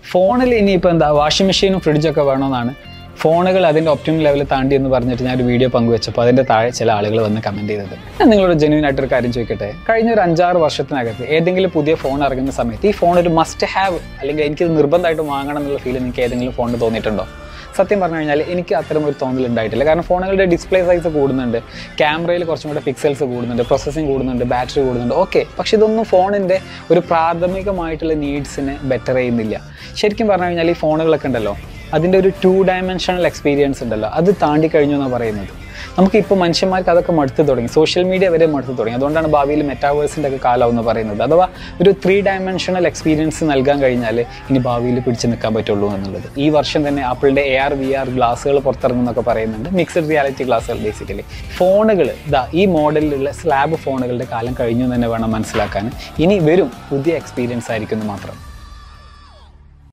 ഫോണിൽ ഇനിയിപ്പോൾ എന്താ വാഷിംഗ് മെഷീനും ഫ്രിഡ്ജൊക്കെ വേണമെന്നാണ് ഫോണുകൾ അതിൻ്റെ ഒപ്റ്റിമം ലെവൽ താണ്ടി എന്ന് പറഞ്ഞിട്ട് ഞാൻ ഒരു വീഡിയോ പങ്കുവെച്ചപ്പോൾ അതിൻ്റെ താഴെ ചില ആളുകൾ വന്ന് കമൻറ്റ് ചെയ്തത് ഞാൻ നിങ്ങളോട് ജെന്യൂൻ ആയിട്ടൊരു കാര്യം ചോദിക്കട്ടെ കഴിഞ്ഞ ഒരു അഞ്ചാറ് വർഷത്തിനകത്ത് ഏതെങ്കിലും പുതിയ ഫോൺ ഇറങ്ങുന്ന സമയത്ത് ഈ ഫോൺ ഒരു മസ്റ്റ് ഹാവ് അല്ലെങ്കിൽ എനിക്കിത് നിർബന്ധമായിട്ട് വാങ്ങണം എന്നുള്ള ഫീൽ നിങ്ങൾക്ക് ഏതെങ്കിലും ഫോണിൽ തോന്നിയിട്ടുണ്ടോ സത്യം പറഞ്ഞു കഴിഞ്ഞാൽ എനിക്ക് അത്തരം ഒരു തോന്നൽ ഉണ്ടായിട്ടില്ല കാരണം ഫോണുകളുടെ ഡിസ്പ്ലേ സൈസ് കൂടുന്നുണ്ട് ക്യാമറയിൽ കുറച്ചും കൂടെ പിക്സൽസ് കൂടുന്നുണ്ട് പ്രോസസ്സിംഗ് കൂടുന്നുണ്ട് ബാറ്ററി കൂടുന്നുണ്ട് ഓക്കെ പക്ഷെ ഇതൊന്നും ഫോണിൻ്റെ ഒരു പ്രാഥമികമായിട്ടുള്ള നീഡ്സിനെ ബെറ്റർ ചെയ്യുന്നില്ല ശരിക്കും പറഞ്ഞു കഴിഞ്ഞാൽ ഈ ഫോണുകളൊക്കെ ഉണ്ടല്ലോ അതിൻ്റെ ഒരു ടു ഡയമെൻഷണൽ എക്സ്പീരിയൻസ് ഉണ്ടല്ലോ അത് താണ്ടി കഴിഞ്ഞു എന്നാണ് പറയുന്നത് നമുക്കിപ്പോൾ മനുഷ്യന്മാർക്ക് അതൊക്കെ മടുത്ത് തുടങ്ങി സോഷ്യൽ മീഡിയ വരെ മടുത്ത് തുടങ്ങി അതുകൊണ്ടാണ് ഭാവിയിൽ മെറ്റാവേഴ്സിൻ്റെ ഒക്കെ കാലം എന്ന് പറയുന്നത് അഥവാ ഒരു ത്രീ ഡയമെൻഷണൽ എക്സ്പീരിയൻസ് നൽകാൻ കഴിഞ്ഞാൽ ഇനി ഭാവിയിൽ പിടിച്ചു നിൽക്കാൻ പറ്റുള്ളൂ എന്നുള്ളത് ഈ വർഷം തന്നെ ആപ്പിളിൻ്റെ എ ആർ വി ആർ ഗ്ലാസ്സുകൾ പുറത്തിറങ്ങുന്നൊക്കെ പറയുന്നുണ്ട് മിക്സഡ് റിയാലിറ്റി ഗ്ലാസ്സുകൾ ബേസിക്കലി ഫോണുകൾ ഇതാ ഈ മോഡലിലുള്ള സ്ലാബ് ഫോണുകളുടെ കാലം കഴിഞ്ഞു എന്ന് തന്നെ വേണം മനസ്സിലാക്കാൻ ഇനി വരും പുതിയ എക്സ്പീരിയൻസ് ആയിരിക്കും എന്ന് മാത്രം